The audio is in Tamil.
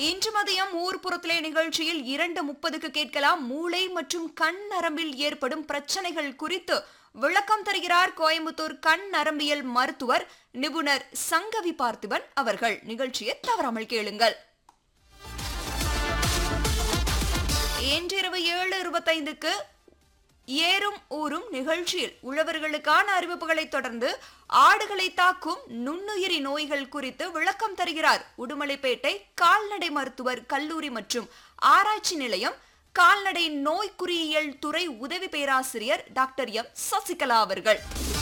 இன்று மதியம் ஊர்ப்புறத்திலே நிகழ்ச்சியில் இரண்டு முப்பதுக்கு கேட்கலாம் மூளை மற்றும் கண் நரம்பில் ஏற்படும் பிரச்சனைகள் குறித்து விளக்கம் தருகிறார் கோயம்புத்தூர் கண் நரம்பியல் மருத்துவர் நிபுணர் சங்கவி பார்த்திபன் அவர்கள் நிகழ்ச்சியை தவறாமல் கேளுங்கள் இன்றிரவு ஏழு இருபத்தைந்துக்கு ஏறும் ஊரும் நிகழ்ச்சியில் உழவர்களுக்கான அறிவிப்புகளை தொடர்ந்து ஆடுகளை தாக்கும் நுண்ணுயிரி நோய்கள் குறித்து விளக்கம் தருகிறார் உடுமலைப்பேட்டை கால்நடை மருத்துவர் கல்லூரி மற்றும் ஆராய்ச்சி நிலையம் கால்நடை நோய் குறியியல் துறை உதவி பேராசிரியர் டாக்டர் எம் சசிகலா அவர்கள்